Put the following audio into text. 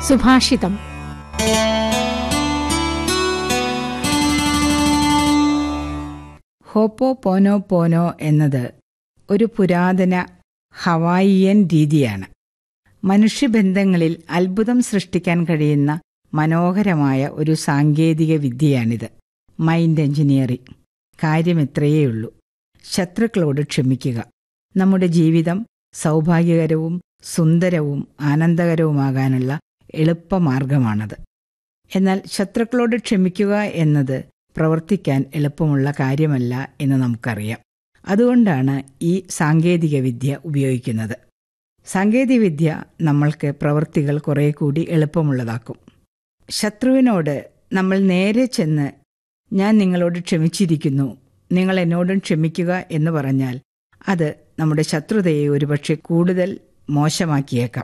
സുഭാഷിതം ഹോപ്പോ പോനോ പോനോ എന്നത് ഒരു പുരാതന ഹവായിയൻ രീതിയാണ് മനുഷ്യബന്ധങ്ങളിൽ അത്ഭുതം സൃഷ്ടിക്കാൻ കഴിയുന്ന മനോഹരമായ ഒരു സാങ്കേതിക വിദ്യയാണിത് മൈൻഡ് എഞ്ചിനീയറിംഗ് കാര്യം ഇത്രയേ ഉള്ളൂ ശത്രുക്കളോട് ക്ഷമിക്കുക നമ്മുടെ ജീവിതം സൗഭാഗ്യകരവും സുന്ദരവും ആനന്ദകരവുമാകാനുള്ള എളുപ്പമാർഗമാണത് എന്നാൽ ശത്രുക്കളോട് ക്ഷമിക്കുക എന്നത് പ്രവർത്തിക്കാൻ എളുപ്പമുള്ള കാര്യമല്ല എന്ന് നമുക്കറിയാം അതുകൊണ്ടാണ് ഈ സാങ്കേതികവിദ്യ ഉപയോഗിക്കുന്നത് സാങ്കേതികവിദ്യ നമ്മൾക്ക് പ്രവൃത്തികൾ കുറേ കൂടി എളുപ്പമുള്ളതാക്കും ശത്രുവിനോട് നമ്മൾ നേരെ ചെന്ന് ഞാൻ നിങ്ങളോട് ക്ഷമിച്ചിരിക്കുന്നു നിങ്ങൾ എന്നോടും ക്ഷമിക്കുക എന്ന് പറഞ്ഞാൽ അത് നമ്മുടെ ശത്രുതയെ ഒരുപക്ഷെ കൂടുതൽ മോശമാക്കിയേക്കാം